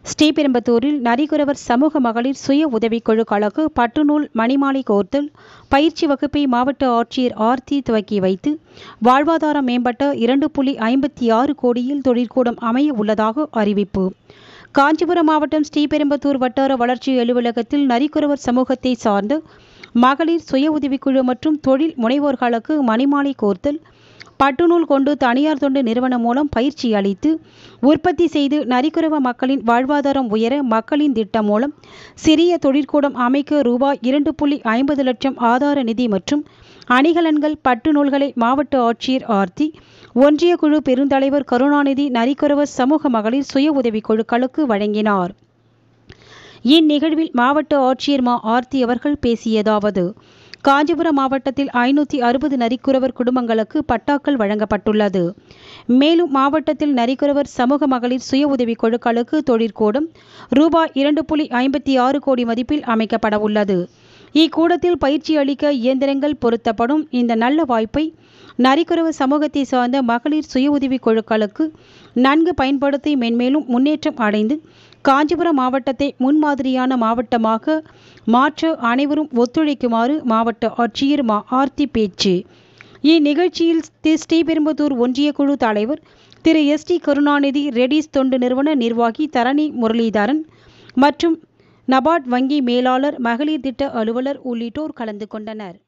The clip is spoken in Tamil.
ஸ்ரீபெரும்புதூரில் நரிக்குறவர் சமூக மகளிர் சுய உதவிக்குழு கழகு பட்டுநூல் மணிமாலை கோர்த்தல் பயிற்சி வகுப்பை மாவட்ட ஆட்சியர் ஆர்த்தி துவக்கி வைத்து வாழ்வாதாரம் மேம்பட்ட இரண்டு புள்ளி ஐம்பத்தி ஆறு கோடியில் தொழிற்கூடம் அமைய உள்ளதாக அறிவிப்பு காஞ்சிபுரம் மாவட்டம் ஸ்ரீபெரும்புதூர் வட்டார வளர்ச்சி அலுவலகத்தில் நரிக்குறவர் சமூகத்தை சார்ந்த மகளிர் சுய உதவிக்குழு மற்றும் தொழில் முனைவோர்களுக்கு மணிமாலை கோர்த்தல் பட்டுநூல் கொண்டு தனியார் தொண்டு நிறுவனம் மூலம் பயிற்சி அளித்து உற்பத்தி செய்து நரிக்குறவ மக்களின் வாழ்வாதாரம் உயர மக்களின் திட்டம் மூலம் சிறிய தொழிற்கூடம் அமைக்க ரூபாய் இரண்டு புள்ளி ஐம்பது லட்சம் ஆதார நிதி மற்றும் அணிகலன்கள் பட்டு நூல்களை மாவட்ட ஆட்சியர் ஆர்த்தி ஒன்றிய குழு பெருந்தலைவர் கருணாநிதி நரிக்குறவ சமூக மகளிர் சுய உதவிக் குழுக்களுக்கு வழங்கினார் இந்நிகழ்வில் மாவட்ட ஆட்சியர் மா ஆர்த்தி அவர்கள் பேசியதாவது காஞ்சிபுரம் மாவட்டத்தில் ஐநூற்றி அறுபது நரிக்குறவர் குடும்பங்களுக்கு பட்டாக்கள் வழங்கப்பட்டுள்ளது மேலும் மாவட்டத்தில் நரிக்குறவர் சமூக மகளிர் சுய உதவி குழுக்களுக்கு தொழிற்கூடம் ரூபாய் இரண்டு புள்ளி ஐம்பத்தி ஆறு கோடி மதிப்பில் அமைக்கப்பட உள்ளது இக்கூடத்தில் பயிற்சி அளிக்க இயந்திரங்கள் பொருத்தப்படும் இந்த நல்ல வாய்ப்பை நரிக்குறவு சமூகத்தை சார்ந்த மகளிர் சுய உதவி குழுக்களுக்கு நன்கு பயன்படுத்தி மென்மேலும் முன்னேற்றம் அடைந்து காஞ்சிபுரம் மாவட்டத்தை முன்மாதிரியான மாவட்டமாக மாற்ற அனைவரும் ஒத்துழைக்குமாறு மாவட்ட ஆட்சியர் மா ஆர்த்தி பேச்சு இந்நிகழ்ச்சியில் திரு ஸ்ரீபெரும்புதூர் ஒன்றிய குழு தலைவர் Thiru S D Karunanidhi REDS தொண்டு நிறுவன நிர்வாகி தரணி முரளிதரன் மற்றும் நபார்ட் வங்கி மேலாளர் மகளிர் திட்ட அலுவலர் உள்ளிட்டோர் கலந்து கொண்டனர்